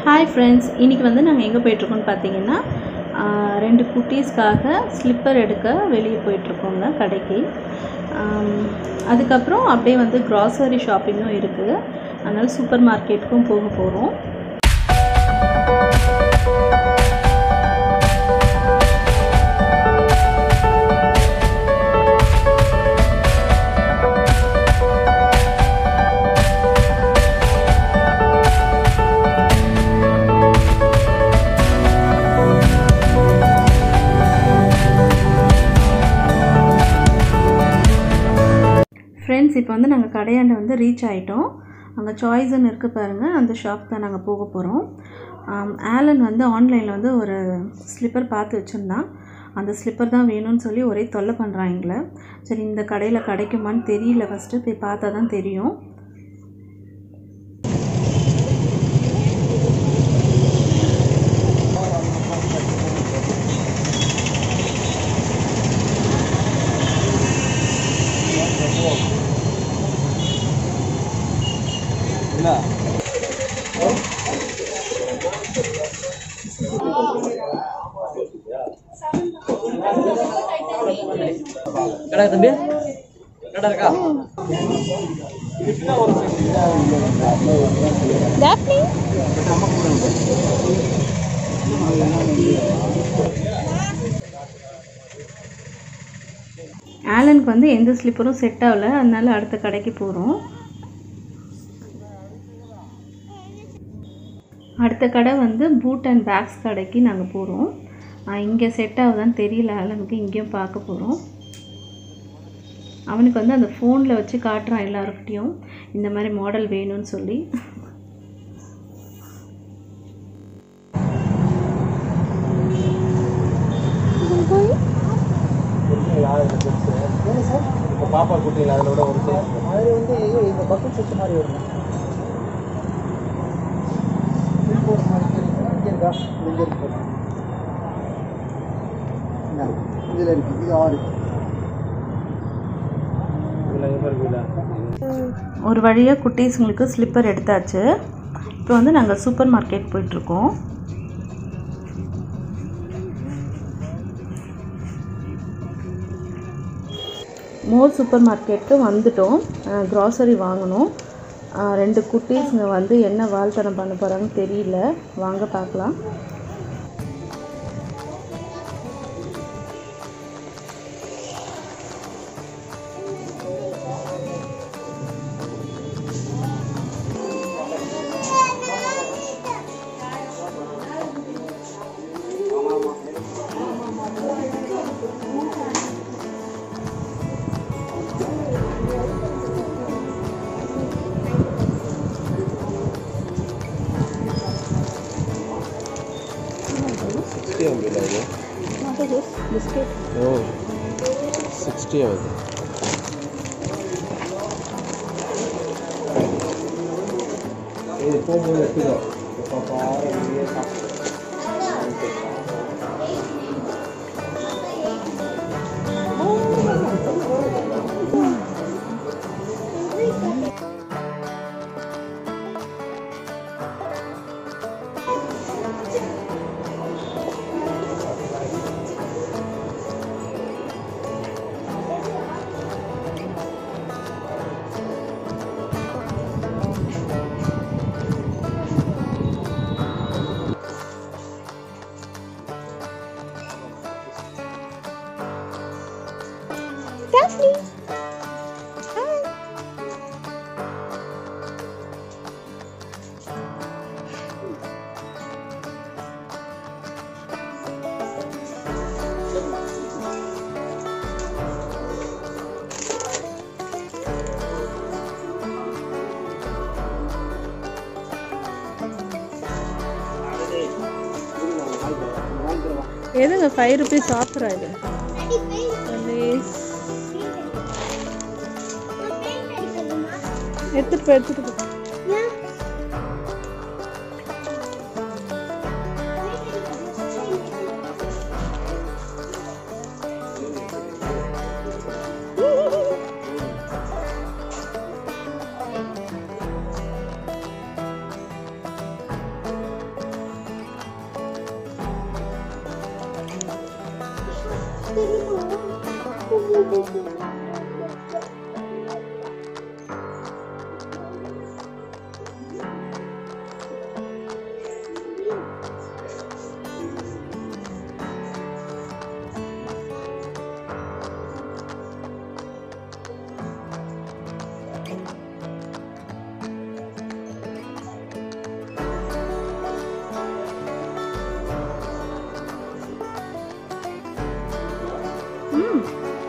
Hi friends இன்றைக்கி வந்து நாங்கள் எங்கே போயிட்டுருக்கோம்னு பார்த்தீங்கன்னா ஆஹ், ரெண்டு குட்டீஸ்க்காக ஸ்லிப்பர் எடுக்க வெளியே போயிட்டுருக்கோங்க கடைக்கு ஆம், அதுக்கப்புறம் அப்படியே வந்து க்ராசரி ஷாப்பிங்கும் இருக்குது அதனால் சூப்பர் மார்க்கெட்டுக்கும் போக போகிறோம் ஃப்ரெண்ட்ஸ் இப்போ வந்து நாங்கள் கடையாண்ட வந்து ரீச் ஆகிட்டோம் அங்கே சாய்ஸ்ன்னு இருக்குது பாருங்கள் அந்த ஷாப் தான் நாங்கள் போக போகிறோம் ஆலன் வந்து ஆன்லைனில் வந்து ஒரு ஸ்லிப்பர் பார்த்து வச்சுருந்தான் அந்த ஸ்லிப்பர் தான் வேணும்னு சொல்லி ஒரே தொல்லை பண்ணுறான் எங்களை சரி இந்த கடையில் கிடைக்குமான்னு தெரியல ஃபஸ்ட்டு போய் பார்த்தா தான் தெரியும் கடை தம்பி கடை இருக்கா ஆலனுக்கு வந்து எந்த ஸ்லிப்பரும் செட் ஆகல அதனால அடுத்த கடைக்கு போகிறோம் அடுத்த கடை வந்து பூட் அண்ட் பேக்ஸ் கடைக்கு நாங்கள் போகிறோம் இங்கே செட் ஆகுதான்னு தெரியல ஆலனுக்கு இங்கேயும் பார்க்க போகிறோம் அவனுக்கு வந்து அந்த ஃபோனில் வச்சு காட்டுறான் எல்லாருக்கிட்டேயும் இந்த மாதிரி மாடல் வேணும்னு சொல்லி பாப்பா குட்டியில் அதில் விட ஒரு சைஸ் அது வந்து இந்த பக்கம் சுற்று மாதிரி வரும் ஒரு மாதிரி தெரியும். இங்க இருக்கா இங்க இருக்கு இந்தா, இதுல இருக்கு இது ஆறு இதில் எங்கே இருக்குல்ல ஒரு வழியாக குட்டீஸுங்களுக்கு ஸ்லிப்பர் எடுத்தாச்சு இப்போ வந்து நாங்கள் சூப்பர் மார்க்கெட் போயிட்டுருக்கோம் மோர் சூப்பர் மார்க்கெட்டு வந்துட்டோம் க்ராசரி வாங்கணும் அஹ், ரெண்டு குட்டீஸுங்க வந்து என்ன வாழ்த்தனம் பண்ண போகிறாங்கன்னு தெரியல வாங்க பார்க்கலாம் ಸಿಕ್ಸ್ಟಿ ಆಗಿಲ್ಲ ಇದು ಓ ಸಿಕ್ಸ್ಟಿ ಆಗಿದೆ இது போகும்போது எடுத்துக்கோ இப்போ பாரு வெளியே எதுங்க ஃபைவ் ருபீஸ் ஆஃபரா இது எடுத்துட்டு போய் எடுத்துட்டு போ ம்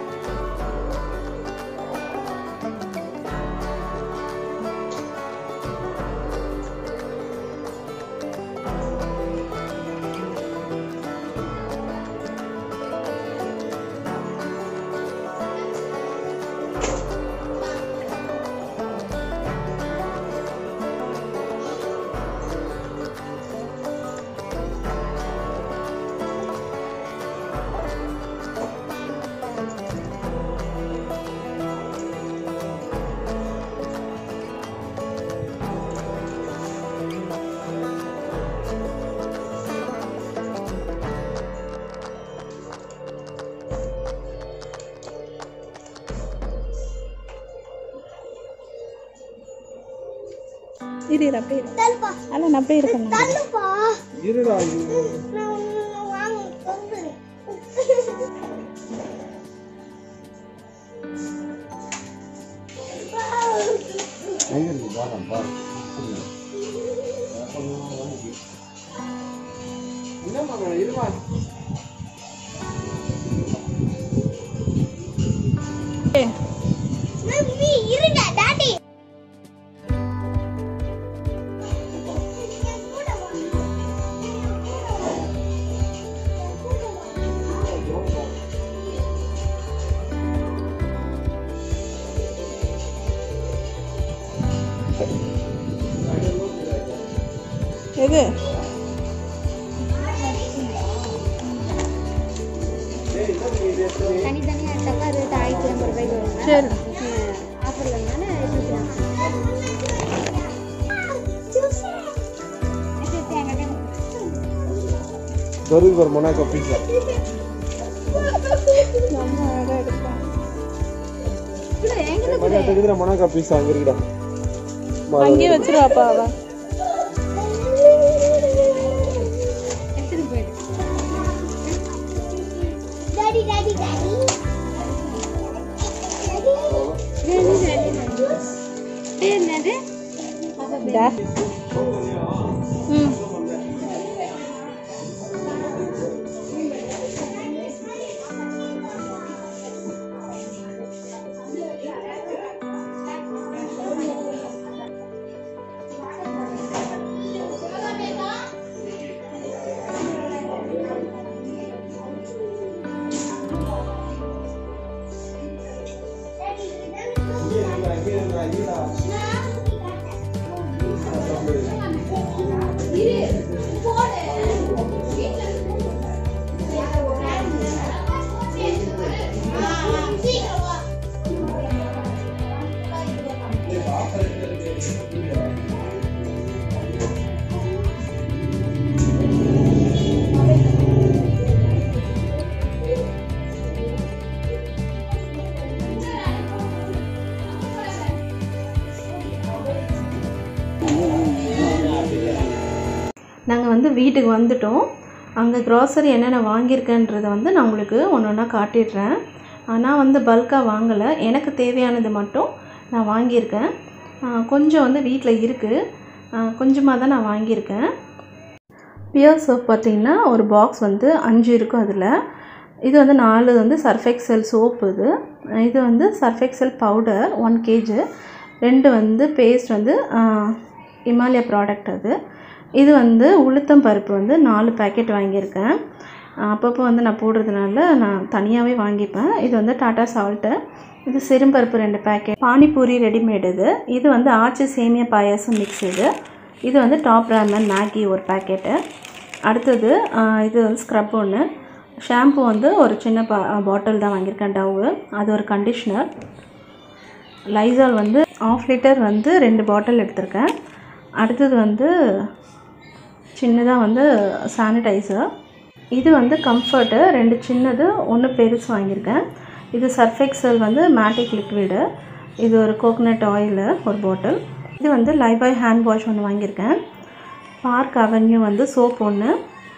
இரு இரு அப்படியே இரு அல்ல நான் அப்படியே இருக்கணும் இருடா இது எங்க இருக்கு பாருங்க பாருங்க என்னம்மா இருமா எது தனித்தனியாக எடுத்தாக்கா ரேட் ஆயிரத்தி ஐம்பது ரூபாய்க்கு வருங்க சரி ஆஃபரில் இருந்தாலும் எடுத்துக்கலாம் வருது ஒரு மொனாக்கோ பீஸா ரொம்ப அழகாக எடுப்பாங்க மணி தெரியுதுடா மொனாக்கோ பீஸா அங்க இருக்குடா அங்கேயே வச்சிருவாப்பா அவன் எடுத்துட்டு போயிடு டாடி டாடி டாடி என்னது டா ம் நாங்கள் வந்து வீட்டுக்கு வந்துட்டோம் அங்கே க்ராசரி என்னென்ன வாங்கியிருக்கேன்றதை வந்து நான் உங்களுக்கு ஒன்று ஒன்றா காட்டிடுறேன் நான் வந்து பல்காக வாங்கலை எனக்கு தேவையானது மட்டும் நான் வாங்கியிருக்கேன் ஆ, கொஞ்சம் வந்து வீட்டில் இருக்குது கொஞ்சமாக தான் நான் வாங்கியிருக்கேன் பியர் சோப் பார்த்திங்கன்னா ஒரு பாக்ஸ் வந்து அஞ்சு இருக்கும் அதில் இது வந்து நாலு வந்து சர்ஃபெக்சல் சோப் இது இது வந்து சர்ஃபெக்சல் பவுடர் ஒன் கேஜி ரெண்டு வந்து பேஸ்ட் வந்து இமாலயா ப்ராடக்ட் அது இது வந்து உளுத்தம் பருப்பு வந்து நாலு பேக்கெட் வாங்கியிருக்கேன் அப்பப்போ வந்து நான் போடுறதுனால நான் தனியாகவே வாங்கிப்பேன் இது வந்து டாட்டா சால்ட்டு இது சிறும்பருப்பு ரெண்டு பேக்கெட் பானிபூரி ரெடிமேட் இது இது வந்து ஆச்சி சேமியா பாயாசம் மிக்ஸ் இது இது வந்து டாப் ரேமன் மேகி ஒரு பேக்கெட்டு அடுத்தது ஆ, இது வந்து ஸ்க்ரப் ஒன்று ஷாம்பு வந்து ஒரு சின்ன பா பாட்டில் தான் வாங்கியிருக்கேன் டவ்வு அது ஒரு கண்டிஷ்னர் லைசால் வந்து ஆஃப் லிட்டர் வந்து ரெண்டு பாட்டில் எடுத்திருக்கேன் அடுத்தது வந்து சின்னதாக வந்து சானிடைசர் இது வந்து கம்ஃபர்ட்டு ரெண்டு சின்னது ஒன்று பெருசு வாங்கியிருக்கேன் இது சர்ஃபெக்சல் வந்து மேட்டிக் லிக்விடு இது ஒரு கோகனட் ஆயிலு ஒரு பாட்டில் இது வந்து லைபாய் ஹேண்ட் வாஷ் ஒன்று வாங்கியிருக்கேன் பார்க் அவென்யூ வந்து சோப் ஒன்று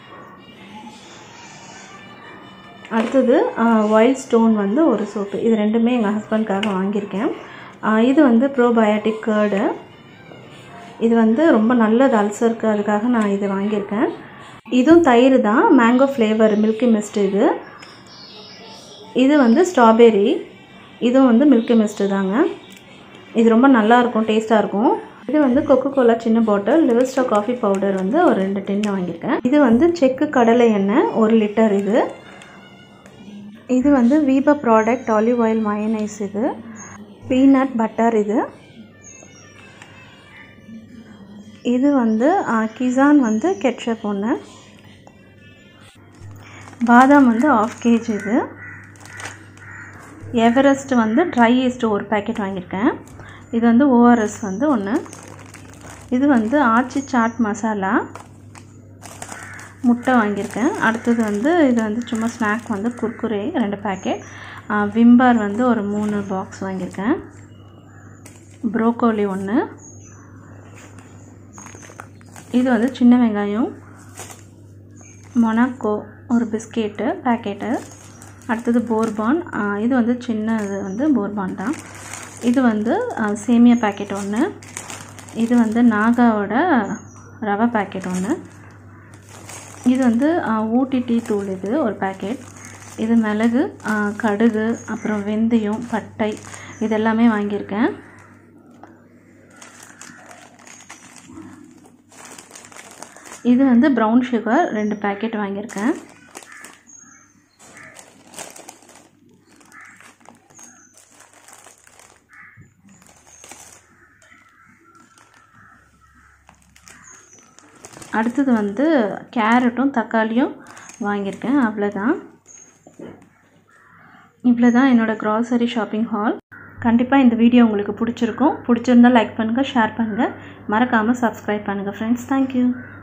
அடுத்தது ஒயில்ட் ஸ்டோன் வந்து ஒரு சோப்பு இது ரெண்டுமே எங்கள் ஹஸ்பண்ட்காக வாங்கியிருக்கேன் ஆஹ் இது வந்து ப்ரோபயோட்டிக் கேர்டு இது வந்து ரொம்ப நல்லது அல்சருக்கு அதுக்காக நான் இது வாங்கியிருக்கேன் இதுவும் தயிர் தான் மேங்கோ ஃப்ளேவர் மில்கி மிஸ்ட் இது இது வந்து ஸ்ட்ராபெரி இதுவும் வந்து மில்கி மிஸ்ட்டு தாங்க இது ரொம்ப நல்லா இருக்கும் டேஸ்ட்டாக இருக்கும் இது வந்து கொக்கோ கோலா சின்ன பாட்டில் லிவஸ்டா காஃபி பவுடர் வந்து ஒரு ரெண்டு டின்னு வாங்கியிருக்கேன் இது வந்து செக்கு கடலை எண்ணெய் ஒரு லிட்டர் இது இது வந்து Veeba product olive oil mayonnaise இது பீனட் பட்டர் இது இது வந்து கிசான் வந்து கெட்சப் ஒன்று பாதாம் வந்து ஆஃப் கேஜ் இது எவரெஸ்ட் வந்து ட்ரை ஈஸ்ட் ஒரு பேக்கெட் வாங்கியிருக்கேன் இது வந்து ஓஆர்எஸ் வந்து ஒன்று இது வந்து ஆச்சி சாட் மசாலா முட்டை வாங்கியிருக்கேன் அடுத்தது வந்து இது வந்து சும்மா ஸ்நாக் வந்து குர்குரே ரெண்டு பேக்கெட் விம்பார் வந்து ஒரு மூணு பாக்ஸ் வாங்கியிருக்கேன் ப்ரோக்கோலி ஒன்று இது வந்து சின்ன வெங்காயம் மொனாக்கோ ஒரு பிஸ்கெட்டு பேக்கெட்டு அடுத்தது போர்பான் இது வந்து சின்ன இது வந்து போர்பான் தான் இது வந்து சேமியா பேக்கெட் ஒன்று இது வந்து நாகாவோட ரவை பேக்கெட் ஒன்று இது வந்து ஊட்டி டீ தூள் இது ஒரு பேக்கெட் இது மிளகு கடுகு அப்புறம் வெந்தயம் பட்டை இது எல்லாமே வாங்கியிருக்கேன் இது வந்து ப்ரௌன் சுகர் ரெண்டு பேக்கெட் வாங்கியிருக்கேன் அடுத்தது வந்து கேரட்டும் தக்காளியும் வாங்கியிருக்கேன் அவ்வளோதான் இவ்வளோ தான் என்னோடய க்ராசரி ஷாப்பிங் ஹால் கண்டிப்பாக இந்த வீடியோ உங்களுக்கு பிடிச்சிருக்கும் பிடிச்சிருந்தால் லைக் பண்ணுங்கள் ஷேர் பண்ணுங்கள் மறக்காமல் சப்ஸ்கிரைப் பண்ணுங்கள் ஃப்ரெண்ட்ஸ் தேங்க்யூ